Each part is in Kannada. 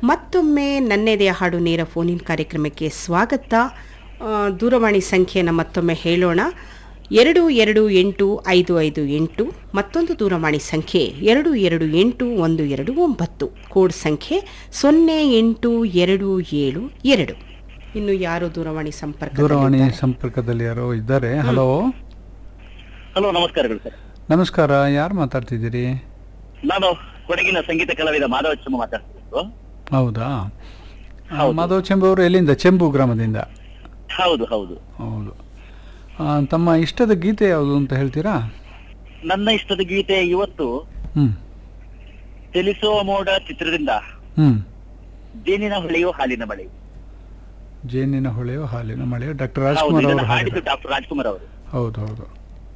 ಮತ್ತೊಮ್ಮೆ ನನ್ನೆದೆಯ ಹಾಡು ನೇರ ಫೋನಿನ್ ಕಾರ್ಯಕ್ರಮಕ್ಕೆ ಸ್ವಾಗತ ಆ, ದೂರವಾಣಿ ಸಂಖ್ಯೆಯನ್ನು ಮತ್ತೊಮ್ಮೆ ಹೇಳೋಣ ಎರಡು ಎರಡು ಎಂಟು ಐದು ಐದು ಎಂಟು ಮತ್ತೊಂದು ದೂರವಾಣಿ ಸಂಖ್ಯೆ ಎರಡು ಎರಡು ಎಂಟು ಒಂದು ಎರಡು ಒಂಬತ್ತು ಕೋಡ್ ಸಂಖ್ಯೆ ಸೊನ್ನೆ ಎಂಟು ಎರಡು ಏಳು ಎರಡು ಇನ್ನು ಯಾರು ದೂರವಾಣಿ ಸಂಪರ್ಕ ದೂರವಾಣಿ ಸಂಪರ್ಕದಲ್ಲಿ ಯಾರೋ ಇದ್ದಾರೆ ಹಲೋ ಹಲೋ ನಮಸ್ಕಾರಗಳು ಸರ್ ನಮಸ್ಕಾರ ಯಾರು ಮಾತಾಡ್ತಿದ್ದೀರಿ ನಾನು ಕೊಡಗಿನ ಸಂಗೀತ ಕಲಾವಿದ ಮಾಧವ ಚಮ್ಮ ಮಾತಾಡ್ತಿದ್ದು ಹೌದಾ ಆ, ಹೌದು. ಮಾಧವ್ ಚೆಂಬು ಅವರು ಎಲ್ಲಿಂದ ಚೆಂಬು ಗ್ರಾಮದಿಂದ ಹೌದು ಹೌದು ಹೌದು ಆ, ತಮ್ಮ ಇಷ್ಟದ ಗೀತೆ ಯಾವುದು ಅಂತ ಹೇಳ್ತೀರಾ ನನ್ನ ಇಷ್ಟದ ಗೀತೆ ಇವತ್ತು ಹ್ಮ್ ತಿಳಿಸುವ ಮೋಡ ಚಿತ್ರದಿಂದ ಹ್ಮ್ ಜೇನಿನ ಹೊಳೆಯೋ ಹಾಲಿನ ಮಳೆಯು ಜೇನಿನ ಹೊಳೆಯೋ ಹಾಲಿನ ಮಳೆಯೋ ಡಾಕ್ಟರ್ ಹೌದು ರಾಜ್ಕುಮಾರ್ ಇದನ್ನು ಅವರು ಹಾಡಿದ್ದು ಹಾಡಿದ್ದಾರೆ ಡಾಕ್ಟರ್ ರಾಜ್ಕುಮಾರ್ ಅವರು ಹೌದು ಹೌದು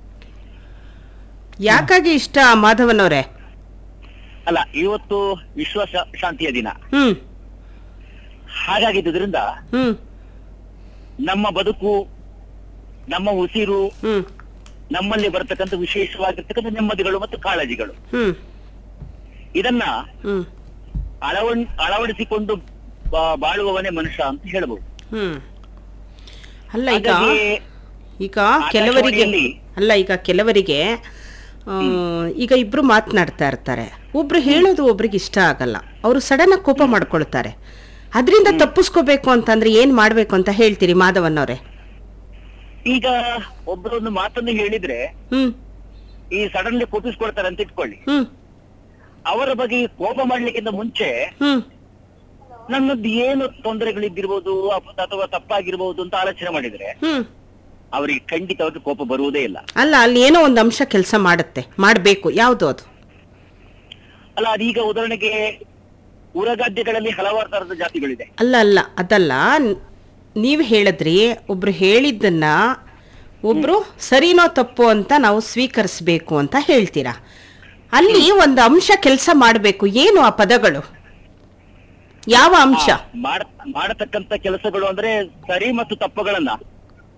ಯಾಕಾಗಿ ಇಷ್ಟ ಮಾಧವನವರೇ ಅಲ್ಲ ಇವತ್ತು ವಿಶ್ವ ಶಾ- ಶಾಂತಿಯ ದಿನ ಹ್ಮ್ ಹಾಗಾಗಿದ್ದರಿಂದ ಹ್ಮ್ ನಮ್ಮ ಬದುಕು ನಮ್ಮ ಉಸಿರು ಹ್ಮ್ ನಮ್ಮಲ್ಲಿ ಬರ್ತಕ್ಕಂಥ ವಿಶೇಷವಾಗಿರ್ತಕ್ಕಂಥ ನೆಮ್ಮದಿಗಳು ಮತ್ತು ಕಾಳಜಿಗಳು ಹ್ಮ್ ಇದನ್ನ ಹ್ಮ್ ಅಳವಣ್ ಅಳವಡಿಸಿಕೊಂಡು ಬಾ- ಬಾಳುವವನೇ ಮನುಷ್ಯ ಅಂತ ಹೇಳ್ಬೋದು ಹ್ಮ್ ಅಲ್ಲ ಈಗ ಹಾಗಾಗಿ ಈಗ ಕೆಲವರಿಗೆ ಆಕಾಶವಾಣಿಯಲ್ಲಿ- ಅಲ್ಲ ಈಗ ಕೆಲವರಿಗೆ ಆ, ಈಗ ಇಬ್ರು ಮಾತನಾಡ್ತಾ ಇರ್ತಾರೆ ಒಬ್ರು ಹೇಳೋದು ಒಬ್ರಿಗೆ ಇಷ್ಟ ಆಗಲ್ಲ ಅವರು ಸಡನ್ ಆಗಿ ಕೋಪ ಮಾಡ್ಕೊಳ್ತಾರೆ ಅದರಿಂದ ತಪ್ಪಿಸ್ಕೋಬೇಕು ಅಂತಂದ್ರೆ ಏನ್ ಮಾಡ್ಬೇಕು ಅಂತ ಹೇಳ್ತೀರಿ ಮಾಧವನ್ನವ್ರೆ ಈಗ ಒಬ್ಬರೊಂದು ಮಾತನ್ನು ಹೇಳಿದ್ರೆ ಹ್ಮ್ ಈ ಸಡನ್ಲಿ ಕೋಪಿಸ್ಕೊಳ್ತಾರೆ ಅಂತ ಇಟ್ಕೊಳ್ಳಿ ಹ್ಮ್ ಅವರ ಬಗ್ಗೆ ಕೋಪ ಮಾಡ್ಲಿಕ್ಕಿಂತ ಮುಂಚೆ ಹ್ಮ್ ನನ್ನದು ಏನು ತೊಂದರೆಗಳಿದ್ದಿರ್ಬೋದು ಅಪ- ಅಥವಾ ತಪ್ಪಾಗಿರ್ಬೋದು ಅಂತ ಆಲೋಚನೆ ಮಾಡಿದ್ರೆ ಹ್ಮ್ ಅವರಿಗೆ ಖಂಡಿತವಾಗಿ ಕೋಪ ಬರುವುದೇ ಇಲ್ಲ ಅಲ್ಲ ಅಲ್ಲಿ ಏನೋ ಒಂದು ಅಂಶ ಕೆಲಸ ಮಾಡುತ್ತೆ ಮಾಡಬೇಕು ಯಾವುದು ಅದು ಅಲ್ಲ ಅದೀಗ ಉದಾಹರಣೆಗೆ ಊರಗಾದ್ಯಗಳಲ್ಲಿ ಹಲವಾರು ತರದ ಜಾತಿಗಳಿದೆ ಅಲ್ಲ ಅಲ್ಲ ಅದಲ್ಲ ನ್- ನೀವು ಹೇಳಿದ್ರಿ ಒಬ್ರು ಹೇಳಿದ್ದನ್ನ ಒಬ್ರು ಸರಿನೋ ತಪ್ಪು ಅಂತ ನಾವು ಸ್ವೀಕರಿಸಬೇಕು ಅಂತ ಹೇಳ್ತೀರಾ ಅಲ್ಲಿ ಒಂದು ಅಂಶ ಕೆಲಸ ಮಾಡಬೇಕು ಏನು ಆ ಪದಗಳು ಯಾವ ಅಂಶ ಮಾಡ ಮಾಡತಕ್ಕಂತ ಕೆಲಸಗಳು ಅಂದ್ರೆ ಸರಿ ಮತ್ತು ತಪ್ಪುಗಳನ್ನ